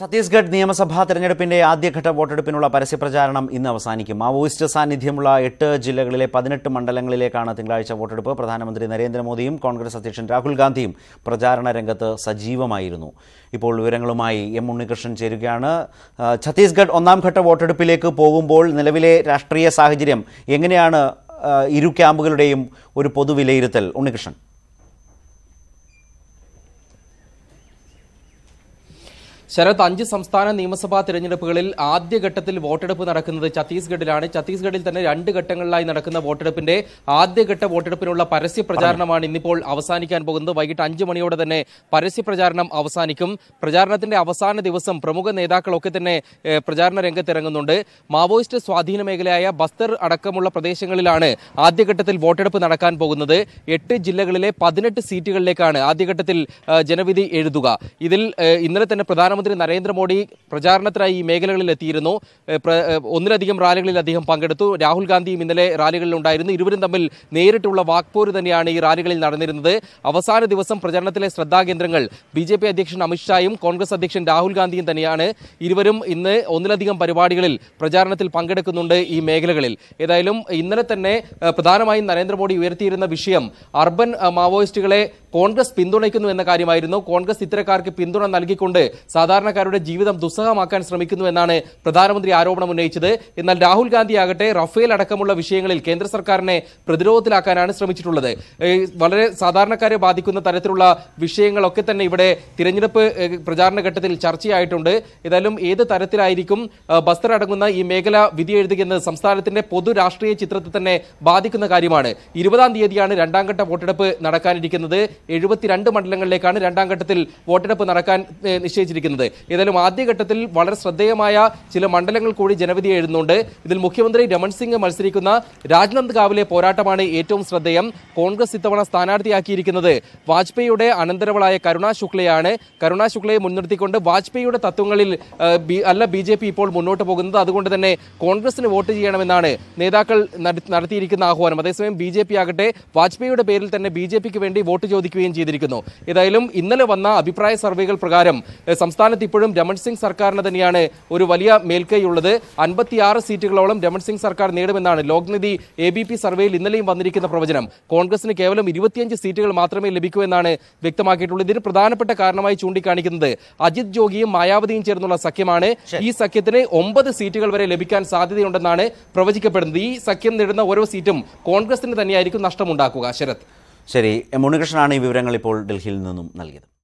ഛത്തീസ്ഗഡ് നിയമസഭാ തെരഞ്ഞെടുപ്പിന്റെ ആദ്യഘട്ട വോട്ടെടുപ്പിനുള്ള പരസ്യപ്രചാരണം ഇന്ന് അവസാനിക്കും മാവോയിസ്റ്റ് സാന്നിധ്യമുള്ള എട്ട് ജില്ലകളിലെ പതിനെട്ട് മണ്ഡലങ്ങളിലേക്കാണ് തിങ്കളാഴ്ച വോട്ടെടുപ്പ് പ്രധാനമന്ത്രി നരേന്ദ്രമോദിയും കോൺഗ്രസ് അധ്യക്ഷൻ രാഹുൽ ഗാന്ധിയും പ്രചാരണ രംഗത്ത് സജീവമായിരുന്നു ഇപ്പോൾ വിവരങ്ങളുമായി എം ഉണ്ണികൃഷ്ണൻ ചേരുകയാണ് ആ, ഛത്തീസ്ഗഡ് ഒന്നാം ഘട്ട വോട്ടെടുപ്പിലേക്ക് പോകുമ്പോൾ നിലവിലെ രാഷ്ട്രീയ സാഹചര്യം എങ്ങനെയാണ് ആ, ഇരു ക്യാമ്പുകളുടെയും ഒരു പൊതുവിലയിരുത്തൽ ഉണ്ണികൃഷ്ണൻ ശരത് അഞ്ച് സംസ്ഥാന നിയമസഭാ തെരഞ്ഞെടുപ്പുകളിൽ ആദ്യഘട്ടത്തിൽ വോട്ടെടുപ്പ് നടക്കുന്നത് ഛത്തീസ്ഗഡിലാണ് ഛത്തീസ്ഗഡിൽ തന്നെ രണ്ട് ഘട്ടങ്ങളിലായി നടക്കുന്ന വോട്ടെടുപ്പിന്റെ ആദ്യഘട്ട വോട്ടെടുപ്പിനുള്ള പരസ്യ പ്രചാരണമാണ് ഇന്നിപ്പോൾ അവസാനിക്കാൻ പോകുന്നത് വൈകിട്ട് അഞ്ച് മണിയോടെ തന്നെ പരസ്യ പ്രചാരണം അവസാനിക്കും പ്രചാരണത്തിന്റെ അവസാന ദിവസം പ്രമുഖ നേതാക്കളൊക്കെ തന്നെ ഏഹ്, പ്രചാരണ രംഗത്തിറങ്ങുന്നുണ്ട് മാവോയിസ്റ്റ് സ്വാധീന മേഖലയായ ബസ്തർ അടക്കമുള്ള പ്രദേശങ്ങളിലാണ് ആദ്യഘട്ടത്തിൽ വോട്ടെടുപ്പ് നടക്കാൻ പോകുന്നത് എട്ട് ജില്ലകളിലെ പതിനെട്ട് സീറ്റുകളിലേക്കാണ് ആദ്യഘട്ടത്തിൽ ആ, ജനവിധി എഴുതുക ഇതിൽ ഏഹ്, ഇന്നലെ തന്നെ പ്രധാനമന്ത്രി നരേന്ദ്രമോദി പ്രചാരണത്തിനായി ഈ മേഖലകളിൽ എത്തിയിരുന്നു ഏഹ്, പ്ര- ഏഹ്, ഒന്നിലധികം റാലികളിൽ അദ്ദേഹം പങ്കെടുത്തു രാഹുൽ ഗാന്ധിയും ഇന്നലെ റാലികളിൽ ഉണ്ടായിരുന്നു ഇരുവരും തമ്മിൽ നേരിട്ടുള്ള വാക്പോര് തന്നെയാണ് ഈ റാലികളിൽ നടന്നിരുന്നത് അവസാന ദിവസം പ്രചരണത്തിലെ ശ്രദ്ധാകേന്ദ്രങ്ങൾ ബി ജെ പി അധ്യക്ഷൻ അമിത്ഷായും കോൺഗ്രസ് അധ്യക്ഷൻ രാഹുൽ ഗാന്ധിയും തന്നെയാണ് ഇരുവരും ഇന്ന് ഒന്നിലധികം പരിപാടികളിൽ പ്രചാരണത്തിൽ പങ്കെടുക്കുന്നുണ്ട് ഈ മേഖലകളിൽ ഏതായാലും ഇന്നലെ തന്നെ ഏഹ്, പ്രധാനമായും നരേന്ദ്രമോദി ഉയർത്തിയിരുന്ന വിഷയം അർബൻ ഏഹ്, മാവോയിസ്റ്റുകളെ കോൺഗ്രസ് പിന്തുണയ്ക്കുന്നു എന്ന കാര്യമായിരുന്നു കോൺഗ്രസ് ഇത്തരക്കാർക്ക് പിന്തുണ നൽകിക്കൊണ്ട് സാധാരണക്കാരുടെ ജീവിതം ദുസ്സഹമാക്കാൻ ശ്രമിക്കുന്നു എന്നാണ് പ്രധാനമന്ത്രി ആരോപണം ഉന്നയിച്ചത് എന്നാൽ രാഹുൽ ഗാന്ധി ആകട്ടെ റഫേൽ അടക്കമുള്ള വിഷയങ്ങളിൽ കേന്ദ്ര സർക്കാരിനെ പ്രതിരോധത്തിലാക്കാനാണ് ശ്രമിച്ചിട്ടുള്ളത് ഏഹ് വളരെ സാധാരണക്കാരെ ബാധിക്കുന്ന തരത്തിലുള്ള വിഷയങ്ങളൊക്കെ തന്നെ ഇവിടെ തിരഞ്ഞെടുപ്പ് ഏഹ് പ്രചാരണ ഘട്ടത്തിൽ ചർച്ചയായിട്ടുണ്ട് ഏതായാലും ഏത് തരത്തിലായിരിക്കും ഏഹ് ബസ്തർ അടങ്ങുന്ന ഈ മേഖല വിധി എഴുതുകയെന്നത് സംസ്ഥാനത്തിന്റെ പൊതു രാഷ്ട്രീയ ചിത്രത്തെ തന്നെ ബാധിക്കുന്ന കാര്യമാണ് ഇരുപതാം തീയതിയാണ് രണ്ടാം ഘട്ട വോട്ടെടുപ്പ് നടക്കാനിരിക്കുന്നത് എഴുപത്തിരണ്ട് മണ്ഡലങ്ങളിലേക്കാണ് രണ്ടാം ഘട്ടത്തിൽ വോട്ടെടുപ്പ് നടക്കാൻ ഏഹ്, നിശ്ചയിച്ചിരിക്കുന്നത് ഏതായാലും ആദ്യഘട്ടത്തിൽ വളരെ ശ്രദ്ധേയമായ ചില മണ്ഡലങ്ങൾ കൂടി ജനവിധി എഴുതുന്നുണ്ട് ഇതിൽ മുഖ്യമന്ത്രി രമൺ സിംഗ് മത്സരിക്കുന്ന രാജ്നന്ദ് ഗാവിലെ പോരാട്ടമാണ് ഏറ്റവും ശ്രദ്ധേയം കോൺഗ്രസ് ഇത്തവണ സ്ഥാനാർത്ഥിയാക്കിയിരിക്കുന്നത് വാജ്പേയിയുടെ അനന്തരവളായ കരുണ ശുക്ലയാണ് കരുണ ശുക്ലയെ മുൻനിർത്തിക്കൊണ്ട് വാജ്പേയിയുടെ തത്വങ്ങളിൽ ആ, ബി- അല്ല ബി ജെ പി ഇപ്പോൾ മുന്നോട്ട് പോകുന്നത് അതുകൊണ്ട് തന്നെ കോൺഗ്രസിന് വോട്ട് ചെയ്യണമെന്നാണ് നേതാക്കൾ നട- നടത്തിയിരിക്കുന്ന ആഹ്വാനം അതേസമയം ബി ജെ പി ആകട്ടെ വാജ്പേയിയുടെ പേരിൽ തന്നെ ബി ജെ പിക്ക് വേണ്ടി വോട്ട് ചോദിക്കുകയും ചെയ്തിരിക്കുന്നു ഏതായാലും ഇന്നലെ വന്ന അഭിപ്രായ സർവേകൾ പ്രകാരം ഏഹ്, സംസ്ഥാനത്ത് ഇപ്പോഴും രമൺ സിംഗ് സർക്കാരിന് തന്നെയാണ് ഒരു വലിയ മേൽക്കൈയുള്ളത് അൻപത്തിയാറ് സീറ്റുകളോളം രമൺ സിംഗ് സർക്കാർ നേടുമെന്നാണ് ലോക്നിധി എ ബി പി സർവേയിൽ ഇന്നലെയും വന്നിരിക്കുന്ന പ്രവചനം കോൺഗ്രസിന് കേവലം ഇരുപത്തിയഞ്ച് സീറ്റുകൾ മാത്രമേ ലഭിക്കൂ എന്നാണ് വ്യക്തമാക്കിയിട്ടുള്ളത് ഇതിന് പ്രധാനപ്പെട്ട കാരണമായി ചൂണ്ടിക്കാണിക്കുന്നത് അജിത് ജോഗിയും മായാവതിയും ചേർന്നുള്ള സഖ്യമാണ് ഈ സഖ്യത്തിന് ഒമ്പത് സീറ്റുകൾ വരെ ലഭിക്കാൻ സാധ്യതയുണ്ടെന്നാണ് പ്രവചിക്കപ്പെടുന്നത് ഈ സഖ്യം നേടുന്ന ഓരോ സീറ്റും കോൺഗ്രസിന് തന്നെയായിരിക്കും നഷ്ടമുണ്ടാക്കുക ശരത് ശരി എം ഉണ്ണികൃഷ്ണനാണ് ഈ വിവരങ്ങൾ ഇപ്പോൾ ഡൽഹിയിൽ നിന്നും നൽകിയത്